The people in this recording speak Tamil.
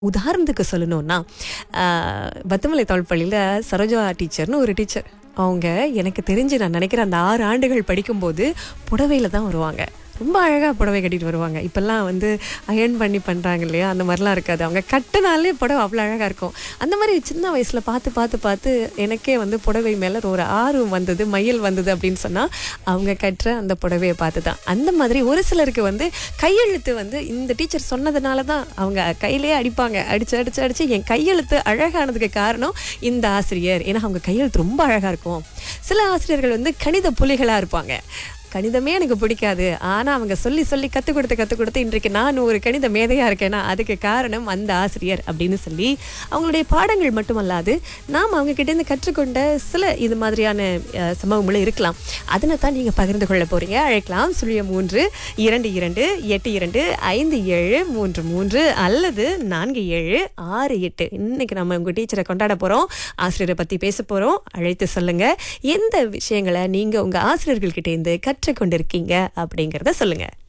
உதாரணத்துக்கு சொல்லணும்னா ஆஹ், பத்துமலை தாழ்பள்ளியில் சரோஜா டீச்சர்னு ஒரு டீச்சர் அவங்க எனக்கு தெரிஞ்சு நான் நினைக்கிறேன் அந்த ஆறு ஆண்டுகள் படிக்கும்போது புடவையில் தான் வருவாங்க ரொம்ப அழகாக புடவை கட்டிட்டு வருவாங்க இப்போல்லாம் வந்து அயர்ன் பண்ணி பண்ணுறாங்க இல்லையா அந்த மாதிரிலாம் இருக்காது அவங்க கட்டினாலே புடவை அவ்வளோ அழகாக இருக்கும் அந்த மாதிரி சின்ன வயசில் பார்த்து பார்த்து பார்த்து எனக்கே வந்து புடவை மேலே ஒரு ஆர்வம் வந்தது மையல் வந்தது அப்படின்னு சொன்னால் அவங்க கட்டுற அந்த புடவையை பார்த்து தான் அந்த மாதிரி ஒரு சிலருக்கு வந்து கையெழுத்து வந்து இந்த டீச்சர் சொன்னதுனால தான் அவங்க கையிலே அடிப்பாங்க அடிச்சு அடிச்சு அடிச்சு என் கையெழுத்து அழகானதுக்கு காரணம் இந்த ஆசிரியர் ஏன்னா அவங்க கையெழுத்து ரொம்ப அழகாக இருக்கும் சில ஆசிரியர்கள் வந்து கணித புலிகளாக இருப்பாங்க கணிதமே எனக்கு பிடிக்காது ஆனால் அவங்க சொல்லி சொல்லி கற்றுக் கொடுத்து கற்றுக் கொடுத்து இன்றைக்கு நான் ஒரு கணித மேதையாக இருக்கேன்னா அதுக்கு காரணம் அந்த ஆசிரியர் அப்படின்னு சொல்லி அவங்களுடைய பாடங்கள் மட்டுமல்லாது நாம் அவங்க கிட்டேருந்து கற்றுக்கொண்ட சில இது மாதிரியான அஹ், சம்பவங்களும் இருக்கலாம் அதனை தான் நீங்கள் பகிர்ந்து கொள்ள போகிறீங்க அழைக்கலாம் சுழிய மூன்று இரண்டு இரண்டு எட்டு இரண்டு ஐந்து ஏழு மூன்று மூன்று அல்லது நான்கு ஏழு ஆறு எட்டு இன்னைக்கு நம்ம உங்கள் டீச்சரை கொண்டாட போகிறோம் ஆசிரியரை பற்றி பேச போகிறோம் அழைத்து சொல்லுங்கள் எந்த விஷயங்களை நீங்கள் உங்கள் ஆசிரியர்கள்கிட்டேருந்து கற்றுக்கொண்டிருக்கீங்க அப்படிங்கிறத சொல்லுங்கள்